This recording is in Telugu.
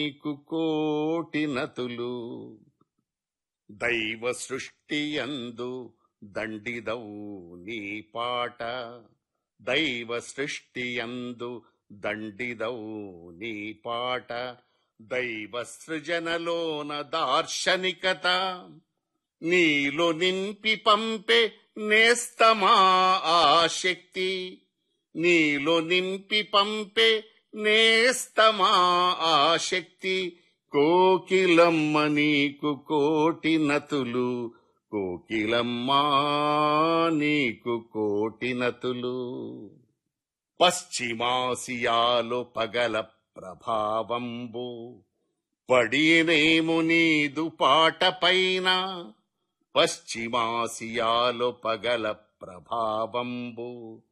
నీకు కోటి నతులు దైవ సృష్టి అందు దండిదవు నీ పాట దైవ సృష్టి అందు దండిదవు నీ పాట దైవ సృజనలోన దార్శనికత నీలో నింపి పంపే నేస్తమా ఆ శక్తి నీలో నింపి పంపే నేస్తమా ఆ శక్తి కోకిలమ్మ నీకు కోటి నతులు కోకిలమ్మా నీకు కోటి నతులు పశ్చిమాసియాలో పగల ప్రభావంబు పడినేము నీదు పాట పైన పశ్చిమాసియాలో పగల ప్రభావంబు